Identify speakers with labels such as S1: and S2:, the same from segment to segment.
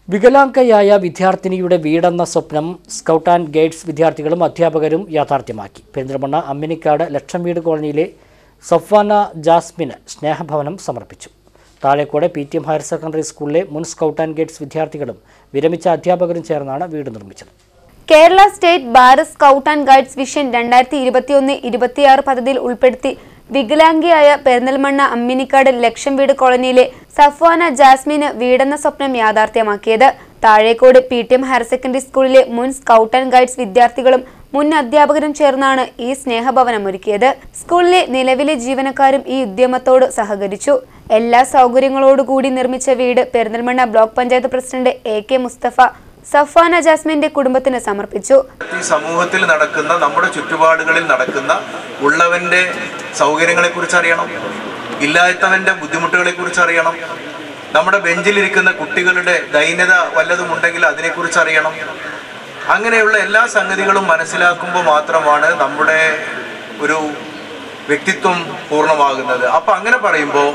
S1: വികലാംഗയായ വിദ്യാർത്ഥിനിയുടെ വീടെന്ന സ്വപ്നം scout and guides വിദ്യാർത്ഥികളും അധ്യാപകരും യാഥാർത്ഥ്യമാക്കി പെരിന്തൽമണ്ണ അമ്മിനിക്കാട് ലക്ഷം വീട് കോളനിയിലെ സഫ്വാന ജാസ്മിന് സ്നേഹഭവനം സമർപ്പിച്ചു Thazhekode P T M higher secondary സ്കൂളിലെ മുൻ സ്കൗട്ട് ആൻഡ് ഗൈഡ്സ് വിദ്യാർത്ഥികളും വിരമിച്ച അധ്യാപകരും ചേർന്നാണ് വീട് നിർമ്മിച്ചത്
S2: Kerala state Bharat scout and guides vision രണ്ടായിരത്തി ഇരുപത്തിയൊന്ന് ഇരുപത്തിയാറ് പദ്ധതിയിൽ ഉൾപ്പെടുത്തി വികലാംഗിയായ പെരിന്തൽമണ്ണ അമ്മിനിക്കാട് ലക്ഷം വീട് കോളനിയിലെ സഫ്വാന ജാസ്മിന് വീടെന്ന സ്വപ്നം യാഥാർത്ഥ്യമാക്കിയത് Thazhekode P T M higher secondary സ്കൂളിലെ മുൻ സ്കൗട്ട് ആൻഡ് ഗൈഡ്സ് വിദ്യാർത്ഥികളും മുൻ അധ്യാപകരും ചേർന്നാണ് ഈ സ്നേഹഭവനം ഒരുക്കിയത് സ്കൂളിലെ നിലവിലെ ജീവനക്കാരും ഈ ഉദ്യമത്തോട് സഹകരിച്ചു എല്ലാ സൗകര്യങ്ങളോടുകൂടി നിർമ്മിച്ച വീട് Perinthalmanna block panchayat president A K Musthafa Safana ജാസ്മിന്റെ കുടുംബത്തിന് സമർപ്പിച്ചു
S3: ഈ സമൂഹത്തിൽ നടക്കുന്ന നമ്മുടെ ചുറ്റുപാടുകളിൽ നടക്കുന്ന ഉള്ളവന്റെ സൗകര്യങ്ങളെ കുറിച്ച് അറിയണം ഇല്ലാത്തവന്റെ ബുദ്ധിമുട്ടുകളെ കുറിച്ച് അറിയണം നമ്മുടെ ബെഞ്ചിലിരിക്കുന്ന കുട്ടികളുടെ ദൈന്യത വല്ലതും ഉണ്ടെങ്കിൽ അതിനെക്കുറിച്ച് അറിയണം അങ്ങനെയുള്ള എല്ലാ സംഗതികളും മനസ്സിലാക്കുമ്പോൾ മാത്രമാണ് നമ്മുടെ ഒരു വ്യക്തിത്വം പൂർണ്ണമാകുന്നത് അപ്പം അങ്ങനെ പറയുമ്പോൾ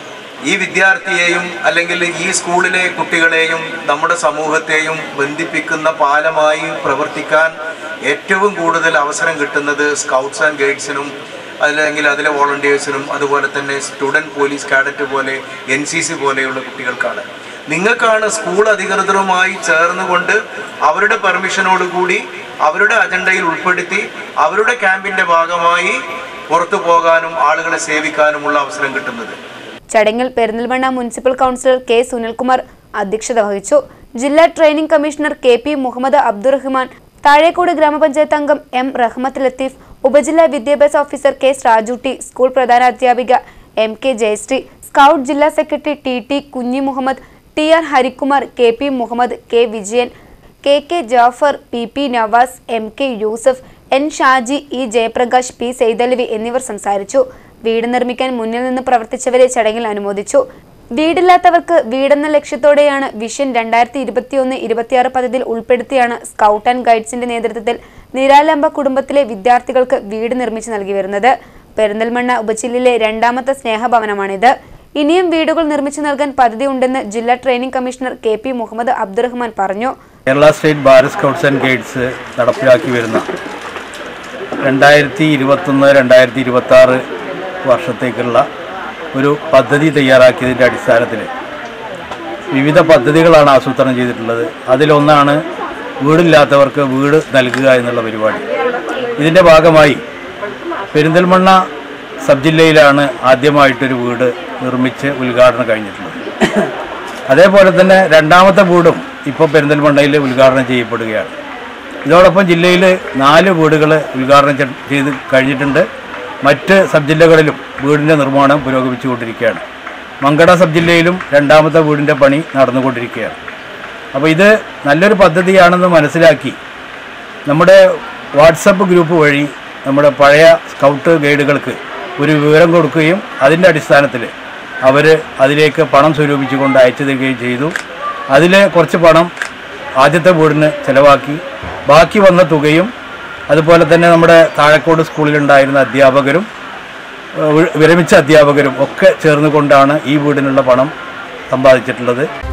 S3: ഈ വിദ്യാർത്ഥിയെയും അല്ലെങ്കിൽ ഈ സ്കൂളിലെ കുട്ടികളെയും നമ്മുടെ സമൂഹത്തെയും ബന്ധിപ്പിക്കുന്ന പാലമായി പ്രവർത്തിക്കാൻ ഏറ്റവും കൂടുതൽ അവസരം കിട്ടുന്നത് സ്കൗട്ട്സ് ആൻഡ് ഗൈഡ്സിനും അല്ലെങ്കിൽ അതിലെ വോളണ്ടിയേഴ്സിനും അതുപോലെ തന്നെ സ്റ്റുഡൻറ് പോലീസ് കാഡറ്റ് പോലെ എൻ സി സി പോലെയുള്ള കുട്ടികൾക്കാണ് നിങ്ങൾക്കാണ് സ്കൂൾ അധികൃതരുമായി ചേർന്നുകൊണ്ട് അവരുടെ പെർമിഷനോടുകൂടി അവരുടെ അജണ്ടയിൽ ഉൾപ്പെടുത്തി അവരുടെ ക്യാമ്പിന്റെ ഭാഗമായി പുറത്തു പോകാനും ആളുകളെ സേവിക്കാനുമുള്ള അവസരം കിട്ടുന്നത്
S2: ചടങ്ങിൽ Perinthalmanna municipal councillor K Sunilkumar അധ്യക്ഷത വഹിച്ചു ജില്ലാ training commissioner K P Muhammed Abdurahman Thazhekode ഗ്രാമപഞ്ചായത്ത് അംഗം എം റഹ്മത്ത് ലത്തീഫ് ഉപജില്ലാ വിദ്യാഭ്യാസ ഓഫീസർ കെ സ്രാജുട്ടി സ്കൂൾ പ്രധാനാധ്യാപിക എം കെ ജയശ്രീ സ്കൗട്ട് ജില്ലാ secretary T T Kunhi Muhammed T R Harikumar K P Muhammed K Vijayan K K Jafar P P Navas M K Yusuf N Shaji E Jayaprakash P Saithalavi എന്നിവർ സംസാരിച്ചു വീട് നിർമ്മിക്കാൻ മുന്നിൽ നിന്ന് പ്രവർത്തിച്ചവരെ ചടങ്ങിൽ അനുമോദിച്ചു വീടില്ലാത്തവർക്ക് വീടെന്ന ലക്ഷ്യത്തോടെയാണ് വിഷൻ രണ്ടായിരത്തി ഇരുപത്തിയൊന്ന് ഇരുപത്തിയാറ് പദ്ധതിയിൽ ഉൾപ്പെടുത്തിയാണ് സ്കൗട്ട് ആൻഡ് ഗൈഡ്സിന്റെ നേതൃത്വത്തിൽ നിരാലംബ കുടുംബത്തിലെ വിദ്യാർത്ഥികൾക്ക് വീട് നിർമ്മിച്ചു നൽകി വരുന്നത് പെരിന്തൽമണ്ണ ഉപജില്ലയിലെ രണ്ടാമത്തെ സ്നേഹഭവനമാണിത് ഇനിയും വീടുകൾ നിർമ്മിച്ചു നൽകാൻ പദ്ധതി ഉണ്ടെന്ന് ജില്ലാ training commissioner K P Muhammed Abdurahman പറഞ്ഞു
S4: Kerala state Bharat scouts and guides നടപ്പിലാക്കി വരുന്ന രണ്ടായിരത്തി ഇരുപത്തൊന്ന് രണ്ടായിരത്തി ഇരുപത്തി ആറ് വർഷത്തേക്കുള്ള ഒരു പദ്ധതി തയ്യാറാക്കിയതിൻ്റെ അടിസ്ഥാനത്തിൽ വിവിധ പദ്ധതികളാണ് ആസൂത്രണം ചെയ്തിട്ടുള്ളത് അതിലൊന്നാണ് വീടില്ലാത്തവർക്ക് വീട് നൽകുക എന്നുള്ള പരിപാടി ഇതിൻ്റെ ഭാഗമായി പെരിന്തൽമണ്ണ സബ് ജില്ലയിലാണ് ആദ്യമായിട്ടൊരു വീട് നിർമ്മിച്ച് ഉദ്ഘാടനം കഴിഞ്ഞിട്ടുള്ളത് അതേപോലെ തന്നെ രണ്ടാമത്തെ വീടും ഇപ്പോൾ പെരിന്തൽമണ്ണയിൽ ഉദ്ഘാടനം ചെയ്യപ്പെടുകയാണ് ഇതോടൊപ്പം ജില്ലയിൽ നാല് വീടുകൾ ഉദ്ഘാടനം ചെ- ചെയ്ത് കഴിഞ്ഞിട്ടുണ്ട് മറ്റ് സബ് ജില്ലകളിലും വീടിൻ്റെ നിർമ്മാണം പുരോഗമിച്ചുകൊണ്ടിരിക്കുകയാണ് മങ്കട സബ് ജില്ലയിലും രണ്ടാമത്തെ വീടിൻ്റെ പണി നടന്നുകൊണ്ടിരിക്കുകയാണ് അപ്പോൾ ഇത് നല്ലൊരു പദ്ധതിയാണെന്ന് മനസ്സിലാക്കി നമ്മുടെ വാട്സപ്പ് ഗ്രൂപ്പ് വഴി നമ്മുടെ പഴയ സ്കൗട്ട് ഗൈഡുകൾക്ക് ഒരു വിവരം കൊടുക്കുകയും അതിൻ്റെ അടിസ്ഥാനത്തിൽ അവർ അതിലേക്ക് പണം സ്വരൂപിച്ചുകൊണ്ട് അയച്ചു തരികയും ചെയ്തു അതിൽ കുറച്ച് പണം ആദ്യത്തെ വീടിന് ചിലവാക്കി ബാക്കി വന്ന തുകയും അതുപോലെ തന്നെ നമ്മുടെ താഴക്കോട് സ്കൂളിലുണ്ടായിരുന്ന അധ്യാപകരും ഏഹ് വിരമിച്ച അധ്യാപകരും ഒക്കെ ചേർന്നുകൊണ്ടാണ് ഈ വീടിനുള്ള പണം സമ്പാദിച്ചിട്ടുള്ളത്